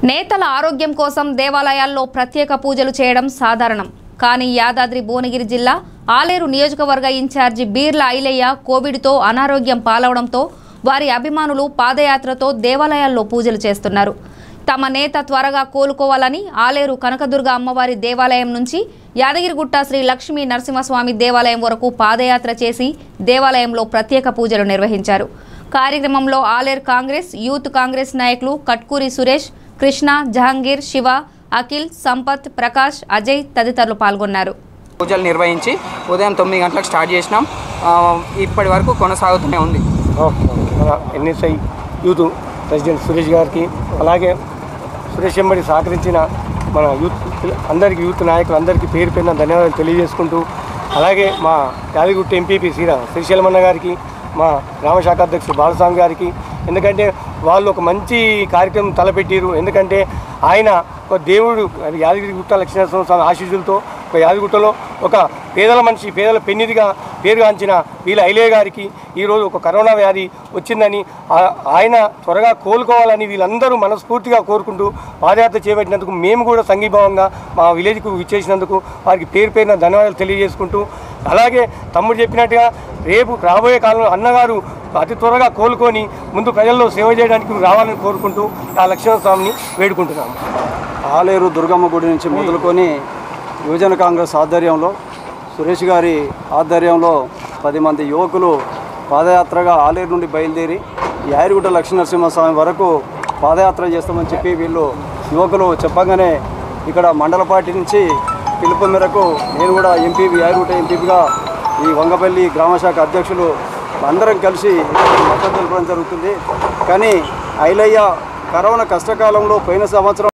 నేతల ఆరోగ్యం కోసం దేవాలయాల్లో ప్రత్యేక పూజలు చేయడం సాధారణం కానీ యాదాద్రి భువనగిరి జిల్లా ఆలేరు నియోజకవర్గ ఇన్ఛార్జి బీర్ల ఐలయ్య కోవిడ్తో అనారోగ్యం పాలవడంతో వారి అభిమానులు పాదయాత్రతో దేవాలయాల్లో పూజలు చేస్తున్నారు తమ నేత త్వరగా కోలుకోవాలని ఆలేరు కనకదుర్గ అమ్మవారి దేవాలయం నుంచి యాదగిరిగుట్ట శ్రీ లక్ష్మీ నరసింహస్వామి దేవాలయం వరకు పాదయాత్ర చేసి దేవాలయంలో ప్రత్యేక పూజలు నిర్వహించారు కార్యక్రమంలో ఆలేర్ కాంగ్రెస్ యూత్ కాంగ్రెస్ నాయకులు కట్కూరి సురేష్ కృష్ణ జహంగీర్ శివ అఖిల్ సంపత్ ప్రకాష్ అజయ్ తదితరులు పాల్గొన్నారు పూజలు నిర్వహించి ఉదయం తొమ్మిది గంటలకు స్టార్ట్ చేసినాం ఆ, ఇప్పటి వరకు కొనసాగుతూనే ఉంది మన ఎన్ఎస్ఐ యూత్ ప్రెసిడెంట్ సురేష్ గారికి అలాగే సురేష్ ఎంబడి సహకరించిన మన యూత్ అందరికీ యూత్ నాయకులు అందరికీ పేరు పేరున ధన్యవాదాలు తెలియజేసుకుంటూ అలాగే మా యాదగిరిగుట్ట ఎంపీపీ శ్రీరా శ్రీశైలమన్న గారికి మా గ్రామశాఖ అధ్యక్షుడు బాలస్వామి గారికి ఎందుకంటే వాళ్ళు ఒక మంచి కార్యక్రమం తలపెట్టారు ఎందుకంటే ఆయన ఒక దేవుడు అది యాదగిరిగుట్ట లక్ష్మీనరసింహ స్వామి ఆశీస్సులతో ఒక యాదగిరిగుట్టలో ఒక పేదల మనిషి పేదల పెన్నిదిగా పేరుగాంచిన వీళ్ళ ఐలే గారికి ఈరోజు ఒక కరోనా వ్యాధి వచ్చిందని ఆ- ఆయన త్వరగా కోలుకోవాలని వీళ్ళందరూ మనస్ఫూర్తిగా కోరుకుంటూ పాదయాత్ర చేపట్టినందుకు మేము కూడా సంఘీభావంగా మా విలేజ్కు విచ్చేసినందుకు వారికి పేరు పేరున ధన్యవాదాలు తెలియజేసుకుంటూ అలాగే తమ్ముడు చెప్పినట్టుగా రేపు రాబోయే కాలంలో అన్నగారు అతి త్వరగా కోలుకొని ముందు ప్రజల్లో సేవ చేయడానికి రావాలని కోరుకుంటూ ఆ లక్ష్మణ స్వామిని వేడుకుంటున్నాము ఆలేరు దుర్గమ్మ గుడి నుంచి మొదలుకొని యువజన కాంగ్రెస్ ఆధ్వర్యంలో సురేష్ గారి ఆధ్వర్యంలో పది మంది యువకులు పాదయాత్రగా ఆలేరు నుండి బయలుదేరి యారిగుట్ట లక్ష్మీనరసింహస్వామి వరకు పాదయాత్ర చేస్తామని చెప్పి వీళ్ళు యువకులు చెప్పగానే ఇక్కడ మండల పార్టీ నుంచి పిలుపు మేరకు నేను కూడా ఎంపీ యారిగుట్ట ఎంపీగా ఈ వంగపల్లి గ్రామశాఖ అధ్యక్షులు అందరం కలిసి మద్దతు తెలపడం జరుగుతుంది కానీ ఐలయ్య కరోనా కష్టకాలంలో పోయిన సంవత్సరం